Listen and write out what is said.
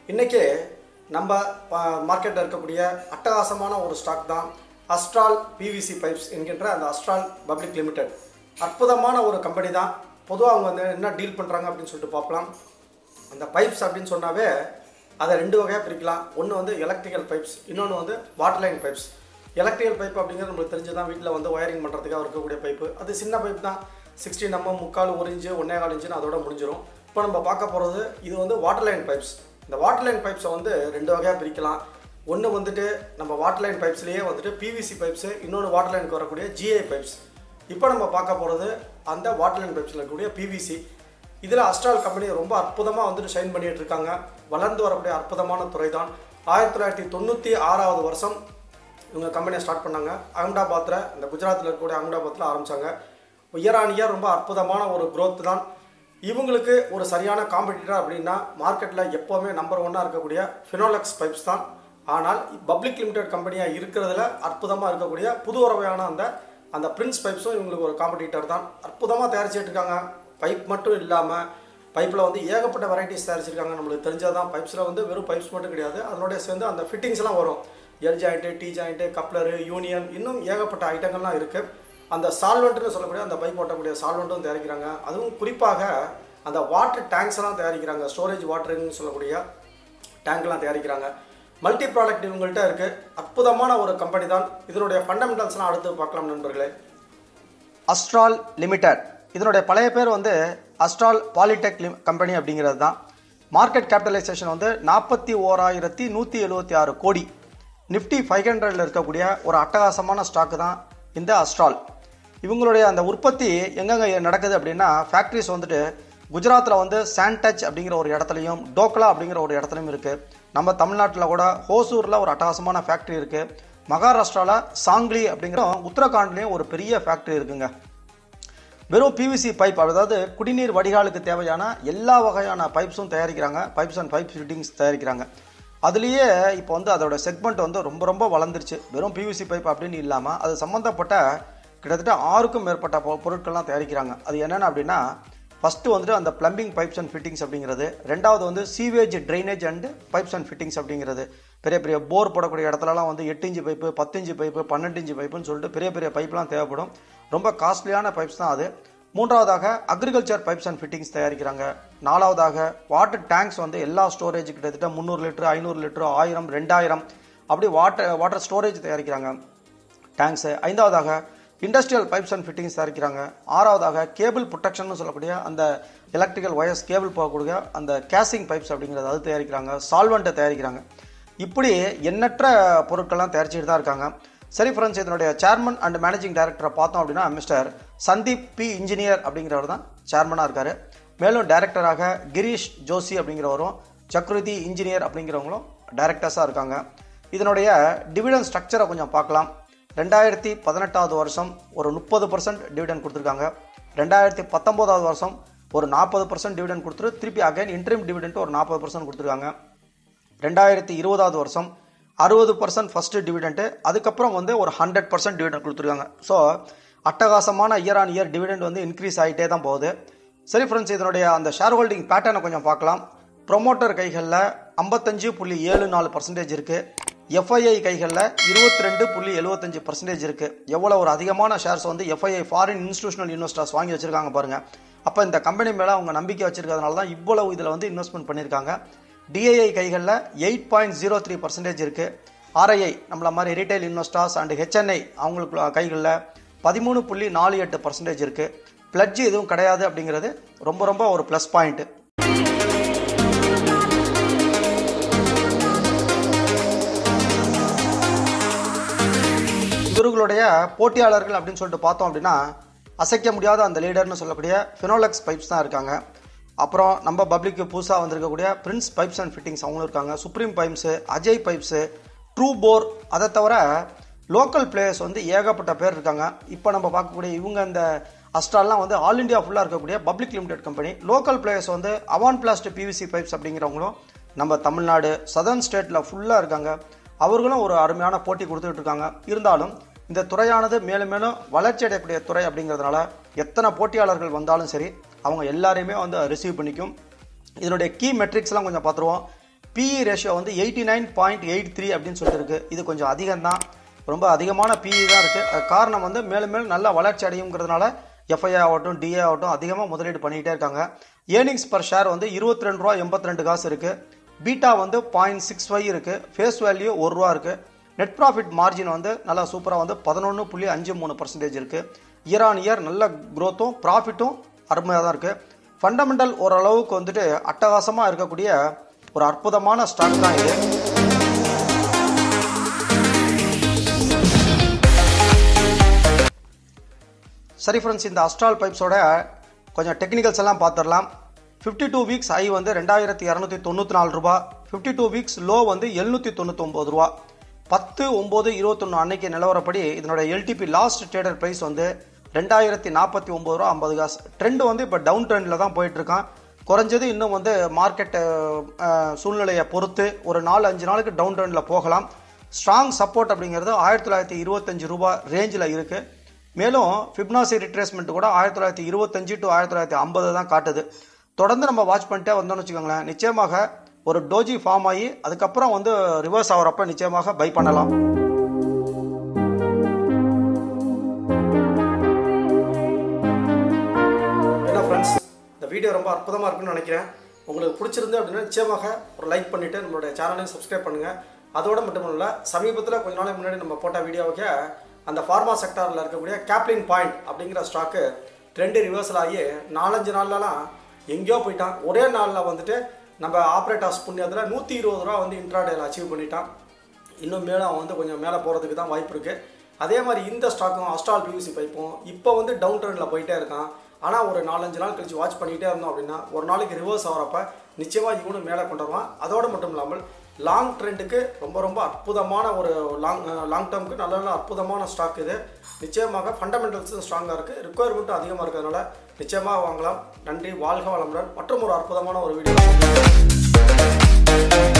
இன்றைக்கி நம்ம மார்க்கெட்டில் இருக்கக்கூடிய அட்டகாசமான ஒரு ஸ்டாக் தான் அஸ்ட்ரால் பிவிசி பைப்ஸ் என்கின்ற அந்த அஸ்ட்ரால் பப்ளிக் லிமிடெட் அற்புதமான ஒரு கம்பெனி தான் பொதுவாக அவங்க வந்து என்ன டீல் பண்ணுறாங்க அப்படின்னு சொல்லிட்டு பார்க்கலாம் அந்த பைப்ஸ் அப்படின்னு சொன்னாவே அதை ரெண்டு வகையாக பிரிக்கலாம் ஒன்று வந்து எலக்ட்ரிக்கல் பைப்ஸ் இன்னொன்று வந்து water line pipes electrical pipe அப்படிங்கிறது நம்மளுக்கு தெரிஞ்சு தான் வீட்டில் வந்து ஒயரிங் பண்ணுறதுக்காக இருக்கக்கூடிய பைப்பு அது சின்ன பைப் தான் சிக்ஸ்டி நம்ம முக்கால் ஒரு இன்ச்சு ஒன்றே கால் இன்ச்சுன்னு அதோட முடிஞ்சிடும் இப்போ நம்ம பார்க்க போகிறது இது வந்து வாட்டர் லைன் பைப்ஸ் இந்த வாட்டர் லைன் பைப்ஸை வந்து ரெண்டு வகையாக பிரிக்கலாம் ஒன்று வந்துட்டு நம்ம வாட்டர் லைன் பைப்ஸ்லேயே வந்துட்டு பிவிசி பைப்ஸு இன்னொன்று வாட்டர் லைனுக்கு வரக்கூடிய ஜிஐ பைப்ஸ் இப்போ நம்ம பார்க்க போகிறது அந்த வாட்டர் லைன் பைப்ஸில் இருக்கக்கூடிய பிவிசி இதில் அஸ்ட்ரால் கம்பெனி ரொம்ப அற்புதமாக வந்துட்டு ஷைன் பண்ணிட்டு இருக்காங்க வளர்ந்து வரக்கூடிய அற்புதமான துறை தான் ஆயிரத்தி தொள்ளாயிரத்தி தொண்ணூற்றி ஆறாவது வருஷம் இவங்க கம்பெனியை ஸ்டார்ட் பண்ணாங்க அகமதாபாத்தில் இந்த குஜராத்தில் இருக்கக்கூடிய அகமதாபாத்தில் ஆரம்பித்தாங்க இயர் ஆன் இயர் ரொம்ப அற்புதமான ஒரு growth தான் இவங்களுக்கு ஒரு சரியான காம்படிட்டர் அப்படின்னா மார்க்கெட்டில் எப்போவுமே நம்பர் ஒன்னாக இருக்கக்கூடிய ஃபினோலெக்ஸ் பைப்ஸ் தான் ஆனால் பப்ளிக் லிமிடெட் கம்பெனியாக இருக்கிறதுல அற்புதமாக இருக்கக்கூடிய புது வகையான அந்த அந்த பிரின்ஸ் பைப்ஸும் இவங்களுக்கு ஒரு காம்படிட்டர் தான் அற்புதமாக தயாரிச்சிட்டு இருக்காங்க பைப் மட்டும் இல்லாமல் பைப்பில் வந்து ஏகப்பட்ட வெரைட்டிஸ் தயாரிச்சிருக்காங்க நம்மளுக்கு தெரிஞ்சது தான் பைப்ஸில் வந்து வெறும் பைப்ஸ் மட்டும் கிடையாது அதனோட சேர்ந்து அந்த ஃபிட்டிங்ஸ்லாம் வரும் L joint T joint coupler union இன்னும் ஏகப்பட்ட ஐட்டங்கள்லாம் இருக்குது அந்த சால்வெண்ட்னு சொல்லக்கூடிய அந்த பைப் ஓட்டக்கூடிய சால்வெண்ட்டும் தயாரிக்கிறாங்க அதுவும் குறிப்பாக அந்த வாட்டர் டேங்க்ஸ் எல்லாம் தயாரிக்கிறாங்க ஸ்டோரேஜ் வாட்டருன்னு சொல்லக்கூடிய டேங்க்லாம் தயாரிக்கிறாங்க மல்டி ப்ராடக்ட் இவங்கள்ட்ட இருக்குது அற்புதமான ஒரு கம்பெனி தான் இதனுடைய ஃபண்டமெண்டல்ஸ்லாம் அடுத்து பார்க்கலாம் நண்பர்களே அஸ்ட்ரால் லிமிடெட் இதனுடைய பழைய பேர் வந்து அஸ்ட்ரால் பாலிடெக் லிம் கம்பெனி அப்படிங்கிறது தான் மார்க்கெட் கேபிட்டலைசேஷன் வந்து நாற்பத்தி ஓராயிரத்தி நூற்றி எழுபத்தி ஆறு கோடி நிஃப்டி ஃபைவ் ஹண்ட்ரடில் இருக்கக்கூடிய ஒரு அட்டகாசமான ஸ்டாக்கு தான் இந்த அஸ்ட்ரால் இவங்களுடைய அந்த உற்பத்தி எங்கெங்க நடக்குது அப்படின்னா ஃபேக்ட்ரிஸ் வந்துட்டு குஜராத்தில் வந்து சாண்டச் அப்படிங்கிற ஒரு இடத்துலையும் டோக்லா அப்படிங்கிற ஒரு இடத்துலையும் இருக்குது நம்ம தமிழ்நாட்டில் கூட ஹோசூரில் ஒரு அட்டகாசமான ஃபேக்ட்ரி இருக்குது மகாராஷ்டிராவில் சாங்லி அப்படிங்கிற உத்தரகாண்ட்லேயும் ஒரு பெரிய ஃபேக்ட்ரி இருக்குங்க வெறும் பிவிசி பைப் அதாவது குடிநீர் வடிகாலுக்கு தேவையான எல்லா வகையான பைப்ஸும் தயாரிக்கிறாங்க பைப்ஸ் அண்ட் பைப் ஃபிட்டிங்ஸ் தயாரிக்கிறாங்க அதுலேயே இப்போ வந்து அதோட செக்மெண்ட் வந்து ரொம்ப ரொம்ப வளர்ந்துருச்சு வெறும் பிவிசி பைப் அப்படின்னு இல்லாமல் அது சம்மந்தப்பட்ட கிட்டத்தட்ட ஆறுக்கும் மேற்பட்ட பொ- பொருட்கள்லாம் தயாரிக்கிறாங்க அது என்னென்ன அப்படின்னா ஃபஸ்ட்டு வந்துட்டு அந்த பிளம்பிங் பைப்ஸ் அண்ட் ஃபிட்டிங்ஸ் அப்படிங்கிறது ரெண்டாவது வந்து sewage drainage and pipes and fittings அப்படிங்கிறது பெரிய பெரிய போர் போடக்கூடிய இடத்துலலாம் வந்து எட்டு இன்ச்சு பைப்பு பத்து இன்ச்சு பைப்பு பன்னெண்டு இன்ச்சு பைப்புன்னு சொல்லிட்டு பெரிய பெரிய பைப்லாம் தேவைப்படும் ரொம்ப காஸ்ட்லியான பைப்ஸ் தான் அது மூன்றாவதாக அக்ரிகல்ச்சர் பைப்ஸ் அண்ட் ஃபிட்டிங்ஸ் தயாரிக்கிறாங்க நாலாவதாக வாட்டர் டேங்க்ஸ் வந்து எல்லா ஸ்டோரேஜ் கிட்டத்தட்ட முந்நூறு லிட்டரு ஐநூறு லிட்டரு ஆயிரம் ரெண்டாயிரம் அப்படி வாட்டர் வாட்டர் ஸ்டோரேஜ் தயாரிக்கிறாங்க டேங்க்ஸு ஐந்தாவதாக இண்டஸ்ட்ரியல் பைப்ஸ் அண்ட் ஃபிட்டிங்ஸ் தயாரிக்கிறாங்க ஆறாவதாக கேபிள் ப்ரொடெக்ஷன் சொல்லக்கூடிய அந்த எலக்ட்ரிக்கல் ஒயர்ஸ் கேபிள் போகக்கூடிய அந்த கேசிங் பைப்ஸ் அப்படிங்கிறது அது தயாரிக்கிறாங்க சால்வெண்ட்டை தயாரிக்கிறாங்க இப்படி எண்ணற்ற பொருட்கள்லாம் தயாரிச்சுட்டு தான் இருக்காங்க சரி ஃப்ரெண்ட்ஸ் இதனுடைய சேர்மன் அண்ட் மேனேஜிங் டைரக்டரை பார்த்தோம் அப்படின்னா மிஸ்டர் சந்தீப் பி இன்ஜினியர் அப்படிங்கிறவர் தான் சேர்மனாக இருக்காரு மேலும் டைரக்டராக கிரீஷ் ஜோஷி அப்படிங்கிறவரும் சக்ருதி இன்ஜினியர் அப்படிங்கிறவங்களும் டைரக்டர்ஸாக இருக்காங்க இதனுடைய டிவிடன் ஸ்ட்ரக்சரை கொஞ்சம் பார்க்கலாம் ரெண்டாயிரத்தி பதினெட்டாவது வருஷம் ஒரு முப்பது பர்சன்ட் டிவிடன் கொடுத்துருக்காங்க ரெண்டாயிரத்தி பத்தொம்போதாவது வருஷம் ஒரு நாற்பது பர்சன்ட் டிவிடன் கொடுத்துட்டு திருப்பி அகைன் இன்ட்ரீம் டிவிடெண்ட் ஒரு நாற்பது பர்சன்ட் கொடுத்துருக்காங்க ரெண்டாயிரத்தி இருபதாவது வருஷம் அறுபது பர்சன்ட் ஃபஸ்ட்டு டிவிடெண்ட்டு அதுக்கப்புறம் வந்து ஒரு ஹண்ட்ரட் பர்சன்ட் டிவிடெண்ட் கொடுத்துருக்காங்க ஸோ அட்டகாசமான இயர் ஆன் இயர் டிவிடெண்ட் வந்து இன்க்ரீஸ் ஆகிட்டே தான் போகுது சரி ஃப்ரெண்ட்ஸ் இதனுடைய அந்த ஷேர் ஹோல்டிங் பேட்டர்னை கொஞ்சம் பார்க்கலாம் ப்ரொமோட்டர் கைகளில் ஐம்பத்தஞ்சு புள்ளி ஏழு நாலு பர்சன்டேஜ் இருக்குது எஃப்ஐஐ கைகளில் இருபத்தி ரெண்டு புள்ளி எழுபத்தஞ்சு பர்சன்டேஜ் இருக்குது எவ்வளோ ஒரு அதிகமான ஷேர்ஸ் வந்து எஃப்ஐஐ ஃபாரின் இன்ஸ்டியூஷனல் இன்வெஸ்டர்ஸ் வாங்கி வச்சிருக்காங்க பாருங்கள் அப்போ இந்த கம்பெனி மேலே அவங்க நம்பிக்கை வச்சிருக்கிறதுனால தான் இவ்வளவு இதில் வந்து இன்வெஸ்ட்மெண்ட் பண்ணியிருக்காங்க டிஐஐ கைகளில் eight point zero three percentage இருக்குது ஆர்ஐஐ நம்மள மாதிரி ரீட்டைல் இன்வெஸ்டர்ஸ் அண்ட் ஹெச்என்ஐ அவங்களுக்கு கைகளில் பதிமூணு புள்ளி நாலு எட்டு பர்சன்டேஜ் இருக்குது பிளட்ஜ் எதுவும் கிடையாது அப்படிங்கிறது ரொம்ப ரொம்ப ஒரு ப்ளஸ் பாயிண்ட்டு இவர்களுடைய போட்டியாளர்கள் அப்படின்னு சொல்லிட்டு பார்த்தோம் அப்படின்னா அசைக்க முடியாத அந்த லீடர்னு சொல்லக்கூடிய ஃபினோலெக்ஸ் பைப்ஸ் தான் இருக்காங்க அப்புறம் நம்ம பப்ளிக்கு புதுசாக வந்திருக்கக்கூடிய பிரின்ஸ் பைப்ஸ் அண்ட் ஃபிட்டிங்ஸ் அவங்களும் இருக்காங்க Supreme pipes Ajay pipes true bore அதை தவிர லோக்கல் பிளேயர்ஸ் வந்து ஏகப்பட்ட பேர் இருக்காங்க இப்போ நம்ம பார்க்கக்கூடிய இவங்க இந்த அஸ்ட்ரால்லாம் வந்து ஆல் இந்தியா ஃபுல்லாக இருக்கக்கூடிய public limited company local players வந்து அவான் பிளாஸ்ட் பிவிசி பைப்ஸ் அப்படிங்கிறவங்களும் நம்ம தமிழ்நாடு சதர்ன் ஸ்டேட்டில் ஃபுல்லாக இருக்காங்க அவர்களும் ஒரு அருமையான போட்டி கொடுத்துட்டு இருக்காங்க இருந்தாலும் இந்த துறையானது மேலும் மேலும் வளர்ச்சி அடையக்கூடிய துறை அப்படிங்கிறதுனால எத்தனை போட்டியாளர்கள் வந்தாலும் சரி அவங்க எல்லாரையுமே வந்து ரிசீவ் பண்ணிக்கும் இதனுடைய கீ மெட்ரிக்ஸ்லாம் கொஞ்சம் பார்த்துருவோம் பிஇ ரேஷியோ வந்து eighty nine point eight three அப்படின்னு சொல்லிட்டு இருக்கு இது கொஞ்சம் அதிகம்தான் ரொம்ப அதிகமான பிஇ தான் இருக்குது காரணம் வந்து மேலும் மேலும் நல்லா வளர்ச்சி அடையுங்கிறதுனால எஃப்ஐ ஆகட்டும் டிஏ ஆகட்டும் அதிகமாக முதலீடு பண்ணிக்கிட்டே இருக்காங்க ஏர்னிங்ஸ் பர் ஷேர் வந்து இருபத்தி ரெண்டு ரூபா எண்பத்தி ரெண்டு காசு இருக்குது பீட்டா வந்து பாயிண்ட் சிக்ஸ் ஃபைவ் இருக்குது ஃபேஸ் வேல்யூ ஒரு ரூபா இருக்குது நெட் ப்ராஃபிட் மார்ஜின் வந்து நல்லா சூப்பராக வந்து பதினொன்று புள்ளி அஞ்சு மூணு பர்சன்டேஜ் இருக்குது இயர் ஆன் இயர் நல்ல க்ரோத்தும் ப்ராஃபிட்டும் அருமையாக தான் இருக்குது ஃபண்டமெண்டல் ஓரளவுக்கு வந்துட்டு அட்டகாசமாக இருக்கக்கூடிய ஒரு அற்புதமான ஸ்டாக் தான் இது சரி ஃப்ரெண்ட்ஸ் இந்த அஸ்ட்ரால் பைப்ஸோட கொஞ்சம் டெக்னிக்கல்ஸ் எல்லாம் பார்த்துடலாம் ஃபிஃப்டி டூ வீக்ஸ் ஐ வந்து ரெண்டாயிரத்தி இரநூத்தி தொண்ணூற்றி நாலு ரூபா ஃபிஃப்டி டூ வீக்ஸ் லோ வந்து எழுநூற்றி தொண்ணூத்தொம்பது ரூபா பத்து ஒம்பது இருபத்தொன்று அன்னைக்கு நிலவரப்படி இதனோட எல்டிபி லாஸ்ட் ட்ரேடர் ப்ரைஸ் வந்து ரெண்டாயிரத்தி நாற்பத்தி ஒம்பது ரூபா ஐம்பது காசு ட்ரெண்டு வந்து இப்போ டவுன் ட்ரெண்டில் தான் போயிட்டுருக்கான் குறைஞ்சது இன்னும் வந்து மார்க்கெட் சூழ்நிலையை பொறுத்து ஒரு நாலு அஞ்சு நாளுக்கு டவுன் ட்ரெண்டில் போகலாம் ஸ்ட்ராங் சப்போர்ட் அப்படிங்கிறது ஆயிரத்தி தொள்ளாயிரத்தி இருபத்தஞ்சு ரூபா ரேஞ்சில் இருக்குது மேலும் ஃபிப்னாசி ரிட்ரேஸ்மெண்ட் கூட ஆயிரத்தி தொள்ளாயிரத்தி இருபத்தஞ்சு டு ஆயிரத்தி தொள்ளாயிரத்தி ஐம்பது தான் காட்டுது தொடர்ந்து நம்ம வாட்ச் பண்ணிட்டே வந்தோம்னு வச்சுக்கோங்களேன் நிச்சயமாக ஒரு டோஜி ஃபார்ம் ஆகி அதுக்கப்புறம் வந்து ரிவர்ஸ் ஆகிறப்ப நிச்சயமாக பை பண்ணலாம் என்ன ஃப்ரெண்ட்ஸ் இந்த வீடியோ ரொம்ப அற்புதமாக இருக்குன்னு நினைக்கிறேன் உங்களுக்கு பிடிச்சிருந்து அப்படின்னா நிச்சயமாக ஒரு லைக் பண்ணிவிட்டு நம்மளுடைய சேனலையும் சப்ஸ்கிரைப் பண்ணுங்கள் அதோட மட்டும் இல்லை சமீபத்தில் கொஞ்ச நாளைக்கு முன்னாடி நம்ம போட்ட வீடியோவுக்கு அந்த ஃபார்மா செக்டாரில் இருக்கக்கூடிய கேப்லின் பாயிண்ட் அப்படிங்கிற ஸ்டாக்கு ட்ரெண்டு ரிவர்சல் ஆகி நாலஞ்சு நாள்லலாம் எங்கேயோ போயிட்டான் ஒரே நாளில் வந்துட்டு நம்ம ஆப்ரேட்டர்ஸ் புண்ணியத்தில் நூற்றி இருபது ரூபா வந்து இன்ட்ராடேல அச்சீவ் பண்ணிட்டான் இன்னும் மேலே அவன் வந்து கொஞ்சம் மேலே போகிறதுக்கு தான் வாய்ப்பு இருக்குது அதே மாதிரி இந்த ஸ்டாக்கும் அஸ்ட்ரால் பியூசி பைப்பும் இப்போ வந்து டவுன் ட்ரெண்டில் போயிட்டே இருக்கான் ஆனால் ஒரு நாலஞ்சு நாள் கழிச்சு வாட்ச் பண்ணிகிட்டே இருந்தோம் அப்படின்னா ஒரு நாளைக்கு ரிவர்ஸ் ஆகிறப்ப நிச்சயமாக இவனும் மேலே கொண்டு வருவான் அதோடு மட்டும் இல்லாமல் லாங் ட்ரெண்டுக்கு ரொம்ப ரொம்ப அற்புதமான ஒரு லாங் லாங் டேர்முக்கு நல்ல நல்ல அற்புதமான ஸ்டாக் இது நிச்சயமாக ஃபண்டமெண்டல்ஸும் ஸ்ட்ராங்காக இருக்குது ரிக்குவயர்மெண்ட்டும் அதிகமாக இருக்கிறதுனால நிச்சயமாக வாங்கலாம் நன்றி வாழ்க வளமுடன் மற்றும் ஒரு அற்புதமான ஒரு வீடியோ